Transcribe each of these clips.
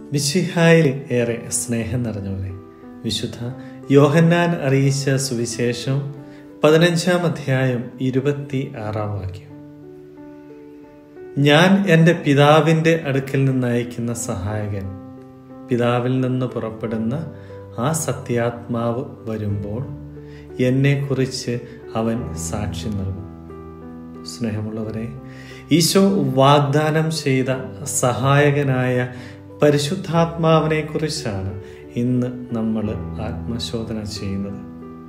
മിശിഹായിൽ ഏറെ സ്നേഹം നിറഞ്ഞവരെ വിശുദ്ധ യോഹന്നാൻ അറിയിച്ച സുവിശേഷം പതിനഞ്ചാം അധ്യായം ഇരുപത്തി ആറാം വാക്യം ഞാൻ എൻ്റെ പിതാവിൻ്റെ അടുക്കൽ നിന്ന് അയക്കുന്ന സഹായകൻ പിതാവിൽ നിന്ന് പുറപ്പെടുന്ന ആ സത്യാത്മാവ് വരുമ്പോൾ എന്നെക്കുറിച്ച് അവൻ സാക്ഷി നൽകും സ്നേഹമുള്ളവരെ ഈശോ വാഗ്ദാനം ചെയ്ത സഹായകനായ പരിശുദ്ധാത്മാവിനെ കുറിച്ചാണ് ഇന്ന് നമ്മൾ ആത്മശോധന ചെയ്യുന്നത്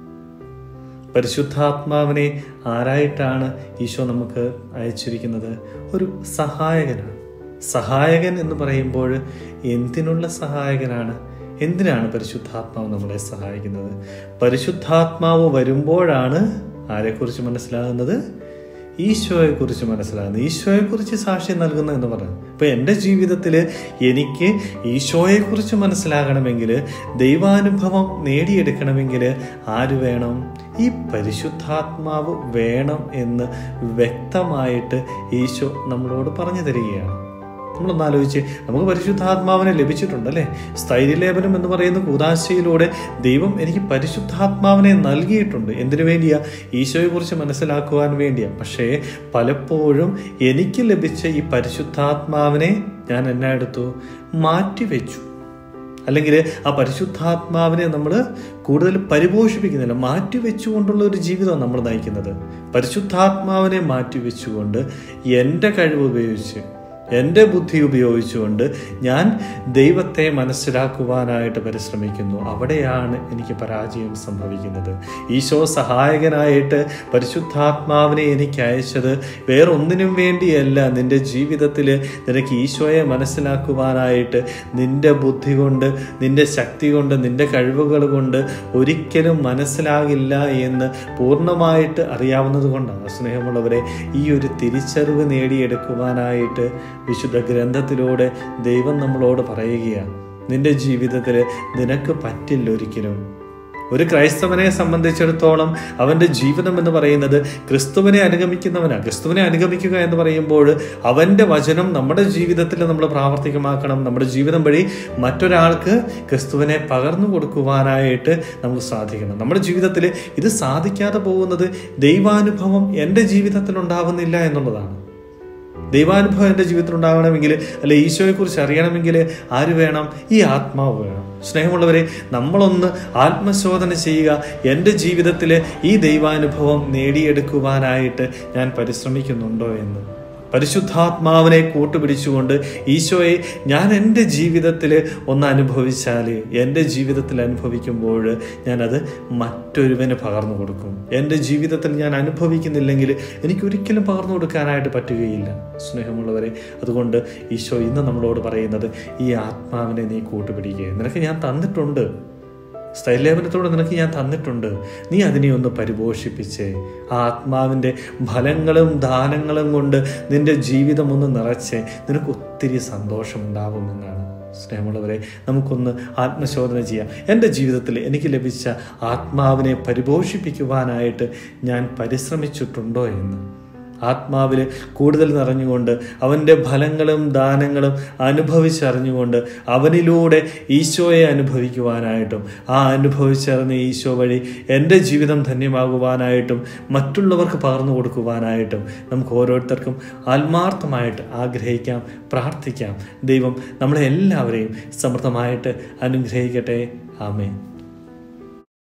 പരിശുദ്ധാത്മാവിനെ ആരായിട്ടാണ് ഈശോ നമുക്ക് അയച്ചിരിക്കുന്നത് ഒരു സഹായകനാണ് സഹായകൻ എന്ന് പറയുമ്പോൾ എന്തിനുള്ള സഹായകനാണ് എന്തിനാണ് പരിശുദ്ധാത്മാവ് നമ്മളെ സഹായിക്കുന്നത് പരിശുദ്ധാത്മാവ് വരുമ്പോഴാണ് ആരെക്കുറിച്ച് മനസ്സിലാകുന്നത് ഈശോയെക്കുറിച്ച് മനസ്സിലാകുന്നത് ഈശോയെക്കുറിച്ച് സാക്ഷ്യം നൽകുന്നു എന്ന് പറഞ്ഞു ഇപ്പൊ എൻ്റെ ജീവിതത്തിൽ എനിക്ക് ഈശോയെക്കുറിച്ച് മനസ്സിലാകണമെങ്കിൽ ദൈവാനുഭവം നേടിയെടുക്കണമെങ്കിൽ ആര് വേണം ഈ പരിശുദ്ധാത്മാവ് വേണം എന്ന് വ്യക്തമായിട്ട് ഈശോ നമ്മളോട് പറഞ്ഞു തരികയാണ് നമ്മളൊന്ന് ആലോചിച്ച് നമുക്ക് പരിശുദ്ധാത്മാവിനെ ലഭിച്ചിട്ടുണ്ട് അല്ലേ സ്ഥൈര്യലേപനം എന്ന് പറയുന്ന കൂതാശയിലൂടെ ദൈവം എനിക്ക് പരിശുദ്ധാത്മാവിനെ നൽകിയിട്ടുണ്ട് എന്തിനു വേണ്ടിയാ ഈശോയെക്കുറിച്ച് മനസ്സിലാക്കുവാൻ വേണ്ടിയാ പക്ഷേ പലപ്പോഴും എനിക്ക് ലഭിച്ച ഈ പരിശുദ്ധാത്മാവിനെ ഞാൻ എന്നാ എടുത്തു മാറ്റിവെച്ചു അല്ലെങ്കിൽ ആ പരിശുദ്ധാത്മാവിനെ നമ്മൾ കൂടുതൽ പരിപോഷിപ്പിക്കുന്നില്ല മാറ്റിവെച്ചുകൊണ്ടുള്ള ഒരു ജീവിതമാണ് നമ്മൾ നയിക്കുന്നത് പരിശുദ്ധാത്മാവിനെ മാറ്റിവെച്ചുകൊണ്ട് എൻ്റെ കഴിവ് ഉപയോഗിച്ച് എൻ്റെ ബുദ്ധി ഉപയോഗിച്ചുകൊണ്ട് ഞാൻ ദൈവത്തെ മനസ്സിലാക്കുവാനായിട്ട് പരിശ്രമിക്കുന്നു അവിടെയാണ് എനിക്ക് പരാജയം സംഭവിക്കുന്നത് ഈശോ സഹായകനായിട്ട് പരിശുദ്ധാത്മാവിനെ എനിക്ക് അയച്ചത് വേറൊന്നിനും വേണ്ടിയല്ല നിന്റെ ജീവിതത്തിൽ നിനക്ക് ഈശോയെ മനസ്സിലാക്കുവാനായിട്ട് നിന്റെ ബുദ്ധി കൊണ്ട് നിന്റെ ശക്തി കൊണ്ട് നിന്റെ കഴിവുകൾ കൊണ്ട് ഒരിക്കലും മനസ്സിലാകില്ല എന്ന് പൂർണ്ണമായിട്ട് അറിയാവുന്നത് കൊണ്ടാണ് സ്നേഹമുള്ളവരെ ഈ ഒരു തിരിച്ചറിവ് നേടിയെടുക്കുവാനായിട്ട് വിശുദ്ധ ഗ്രന്ഥത്തിലൂടെ ദൈവം നമ്മളോട് പറയുകയാണ് നിന്റെ ജീവിതത്തിൽ നിനക്ക് പറ്റില്ല ഒരിക്കലും ഒരു ക്രൈസ്തവനെ സംബന്ധിച്ചിടത്തോളം അവന്റെ ജീവിതം എന്ന് പറയുന്നത് ക്രിസ്തുവിനെ അനുഗമിക്കുന്നവനാണ് ക്രിസ്തുവിനെ അനുഗമിക്കുക എന്ന് പറയുമ്പോൾ അവന്റെ വചനം നമ്മുടെ ജീവിതത്തിൽ നമ്മൾ പ്രാവർത്തികമാക്കണം നമ്മുടെ ജീവിതം വഴി മറ്റൊരാൾക്ക് ക്രിസ്തുവിനെ പകർന്നു കൊടുക്കുവാനായിട്ട് നമുക്ക് സാധിക്കണം നമ്മുടെ ജീവിതത്തിൽ ഇത് സാധിക്കാതെ പോകുന്നത് ദൈവാനുഭവം എൻ്റെ ജീവിതത്തിൽ ഉണ്ടാവുന്നില്ല എന്നുള്ളതാണ് ദൈവാനുഭവം എൻ്റെ ജീവിതത്തിൽ ഉണ്ടാകണമെങ്കിൽ അല്ലെ ഈശോയെക്കുറിച്ച് അറിയണമെങ്കിൽ ആര് വേണം ഈ ആത്മാവ് വേണം സ്നേഹമുള്ളവരെ നമ്മളൊന്ന് ആത്മശോധന ചെയ്യുക എൻ്റെ ജീവിതത്തിൽ ഈ ദൈവാനുഭവം നേടിയെടുക്കുവാനായിട്ട് ഞാൻ പരിശ്രമിക്കുന്നുണ്ടോ എന്ന് പരിശുദ്ധാത്മാവിനെ കൂട്ടുപിടിച്ചുകൊണ്ട് ഈശോയെ ഞാൻ എൻ്റെ ജീവിതത്തിൽ ഒന്ന് അനുഭവിച്ചാൽ എൻ്റെ ജീവിതത്തിൽ അനുഭവിക്കുമ്പോൾ ഞാനത് മറ്റൊരുവന് പകർന്നു കൊടുക്കും എൻ്റെ ജീവിതത്തിൽ ഞാൻ അനുഭവിക്കുന്നില്ലെങ്കിൽ എനിക്ക് ഒരിക്കലും പകർന്നു കൊടുക്കാനായിട്ട് പറ്റുകയില്ല സ്നേഹമുള്ളവരെ അതുകൊണ്ട് ഈശോ ഇന്ന് നമ്മളോട് പറയുന്നത് ഈ ആത്മാവിനെ നീ കൂട്ടുപിടിക്കുക നിനക്ക് ഞാൻ തന്നിട്ടുണ്ട് സ്ഥൈലേപനത്തോടെ നിനക്ക് ഞാൻ തന്നിട്ടുണ്ട് നീ അതിനെ ഒന്ന് പരിപോഷിപ്പിച്ച് ആ ആത്മാവിൻ്റെ ഫലങ്ങളും ദാനങ്ങളും കൊണ്ട് നിന്റെ ജീവിതം ഒന്ന് നിറച്ച് നിനക്ക് ഒത്തിരി സന്തോഷമുണ്ടാവുമെന്നാണ് സ്നേഹമുള്ളവരെ നമുക്കൊന്ന് ആത്മശോധന ചെയ്യാം എൻ്റെ ജീവിതത്തിൽ എനിക്ക് ലഭിച്ച ആത്മാവിനെ പരിപോഷിപ്പിക്കുവാനായിട്ട് ഞാൻ പരിശ്രമിച്ചിട്ടുണ്ടോ എന്ന് ആത്മാവിൽ കൂടുതൽ നിറഞ്ഞുകൊണ്ട് അവൻ്റെ ഫലങ്ങളും ദാനങ്ങളും അനുഭവിച്ചറിഞ്ഞുകൊണ്ട് അവനിലൂടെ ഈശോയെ അനുഭവിക്കുവാനായിട്ടും ആ അനുഭവിച്ചറിഞ്ഞ ഈശോ വഴി എൻ്റെ ജീവിതം ധന്യമാകുവാനായിട്ടും മറ്റുള്ളവർക്ക് പകർന്നു കൊടുക്കുവാനായിട്ടും നമുക്ക് ഓരോരുത്തർക്കും ആത്മാർത്ഥമായിട്ട് ആഗ്രഹിക്കാം പ്രാർത്ഥിക്കാം ദൈവം നമ്മളെ എല്ലാവരെയും സമൃദ്ധമായിട്ട് അനുഗ്രഹിക്കട്ടെ ആമേ